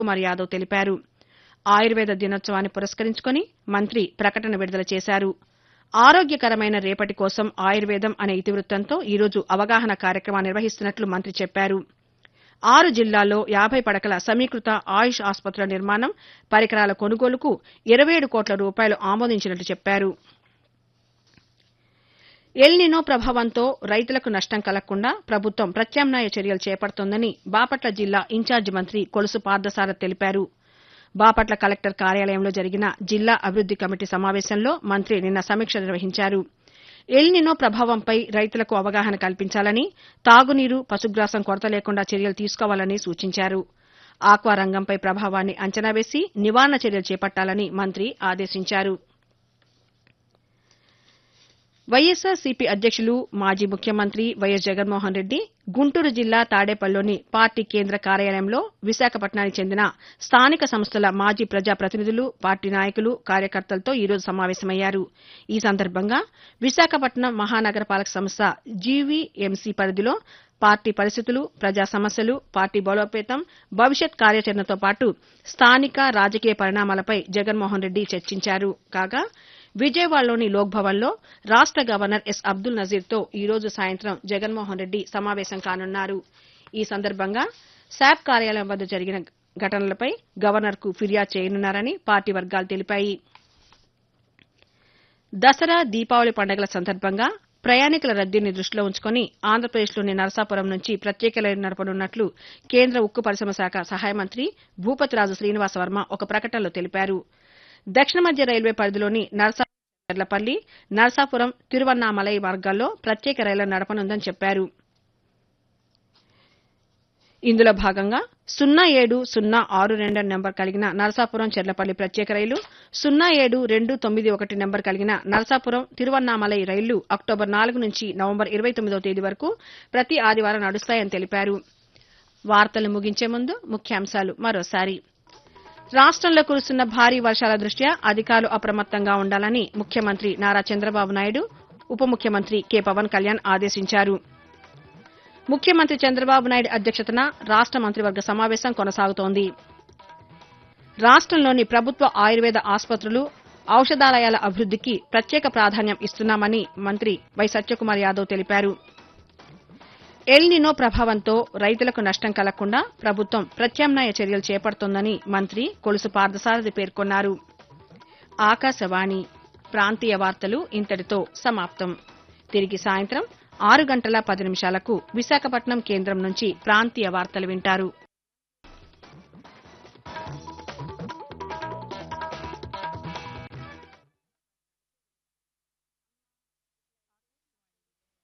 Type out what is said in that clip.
కుమార్ యాదవ్ తెలిపారు ఆయుర్వేద దినోత్సవాన్ని పురస్కరించుకుని మంత్రి ప్రకటన విడుదల చేశారు ఆరోగ్యకరమైన రేపటి కోసం ఆయుర్వేదం అనే ఇతివృత్తంతో ఈరోజు అవగాహన కార్యక్రమాన్ని నిర్వహిస్తున్నట్లు మంత్రి చెప్పారు ఆరు జిల్లాల్లో యాభై పడకల సమీకృత ఆయుష్ ఆసుపత్రుల నిర్మాణం పరికరాల కొనుగోలుకు ఇరవై ఏడు కోట్ల రూపాయలు ఆమోదించినట్లు చెప్పారు ఎల్నినో ప్రభావంతో రైతులకు నష్టం కలగకుండా ప్రభుత్వం ప్రత్యామ్నాయ చర్యలు చేపడుతోందని బాపట్ల జిల్లా ఇన్ఛార్జి మంత్రి కొలుసు పార్థసారథి తెలిపారు బాపట్ల కలెక్టర్ కార్యాలయంలో జరిగిన జిల్లా అభివృద్ది కమిటీ సమావేశంలో మంత్రి నిన్న సమీక్ష నిర్వహించారు ఎల్నినో ప్రభావంపై రైతులకు అవగాహన కల్పించాలని తాగునీరు పశుగ్రాసం కొరత లేకుండా చర్యలు తీసుకోవాలని సూచించారు ఆక్వా రంగంపై ప్రభావాన్ని అంచనా వేసి నివారణ చర్యలు చేపట్టాలని మంత్రి ఆదేశించారు వైఎస్సార్సీపీ అధ్యక్షులు మాజీ ముఖ్యమంత్రి వైఎస్ జగన్మోహన్ రెడ్డి గుంటూరు జిల్లా తాడేపల్లిలోని పార్టీ కేంద్ర కార్యాలయంలో విశాఖపట్నానికి చెందిన స్థానిక సంస్థల మాజీ ప్రజా ప్రతినిధులు పార్టీ నాయకులు కార్యకర్తలతో ఈరోజు సమావేశమయ్యారు ఈ సందర్భంగా విశాఖపట్నం మహానగరపాలక సంస్థ జీవీఎంసీ పరిధిలో పార్టీ పరిస్థితులు ప్రజా సమస్యలు పార్టీ బలోపేతం భవిష్యత్ కార్యాచరణతో పాటు స్థానిక రాజకీయ పరిణామాలపై జగన్మోహన్ రెడ్డి చర్చించారు కాగా విజయవాడలోని లోక్ భవన్లో రాష్ట గవర్నర్ ఎస్ అబ్దుల్ నజీర్తో ఈ రోజు సాయంత్రం జగన్మోహన్ రెడ్డి సమావేశం కానున్నారు ఈ సందర్భంగా శాప్ కార్యాలయం వద్ద జరిగిన ఘటనలపై గవర్నర్కు ఫిర్యాదు చేయనున్నారని పార్టీ వర్గాలు తెలిపాయి దసరా దీపావళి పండుగల సందర్భంగా ప్రయాణికుల రద్దీని దృష్టిలో ఉంచుకుని ఆంధ్రప్రదేశ్లోని నరసాపురం నుంచి ప్రత్యేక రైలు నడపనున్నట్లు కేంద్ర ఉక్కు పరిశ్రమ శాఖ సహాయ మంత్రి భూపతిరాజు శ్రీనివాస వర్మ ఒక ప్రకటనలో తెలిపారు దక్షిణ మధ్య రైల్వే పరిధిలోని నరసాపురం చెర్లపల్లి నరసాపురం తిరువన్నామలై మార్గాల్లో ప్రత్యేక రైళ్ల నడపనుందని చెప్పారు ఇందులో భాగంగా సున్నా ఏడు సున్నా ఆరు రెండు నెంబర్ కలిగిన నరసాపురం చెర్లపల్లి ప్రత్యేక రైలు సున్నా ఏడు రెండు తొమ్మిది ఒకటి నెంబర్ కలిగిన నరసాపురం తిరువన్నామలై రైళ్లు అక్టోబర్ నాలుగు నుంచి నవంబర్ ఇరవై తొమ్మిదో తేదీ వరకు ప్రతి ఆదివారం నడుస్తాయని తెలిపారు వార్తలు ముగించే ముందు ముఖ్యాంశాలు మరోసారి రాష్టంలో కురుస్తున్న భారీ వర్షాల దృష్ట్యా అధికారులు అప్రమత్తంగా ఉండాలని ముఖ్యమంత్రి నారా చంద్రబాబు నాయుడు ఉప ముఖ్యమంత్రి కె పవన్ కళ్యాణ్ ఆదేశించారు ముఖ్యమంత్రి చంద్రబాబు నాయుడు అధ్యక్షతన రాష్ట మంత్రివర్గ సమావేశం కొనసాగుతోంది రాష్టంలోని ప్రభుత్వ ఆయుర్వేద ఆసుపత్రులు ఔషధాలయాల అభివృద్దికి ప్రత్యేక ప్రాధాన్యం ఇస్తున్నామని మంత్రి వై సత్యకుమార్ యాదవ్ తెలిపారు ఎల్ నినో ప్రభావంతో రైతులకు నష్టం కలగకుండా ప్రభుత్వం ప్రత్యామ్నాయ చర్యలు చేపడుతోందని మంత్రి కొలుసు పార్థసారథి పేర్కొన్నారు ఆకాశవాణి ప్రాంతీయ వార్తలు ఇంతటితో సమాప్తం తిరిగి సాయంత్రం ఆరు గంటల పది నిమిషాలకు విశాఖపట్నం కేంద్రం నుంచి ప్రాంతీయ వార్తలు వింటారు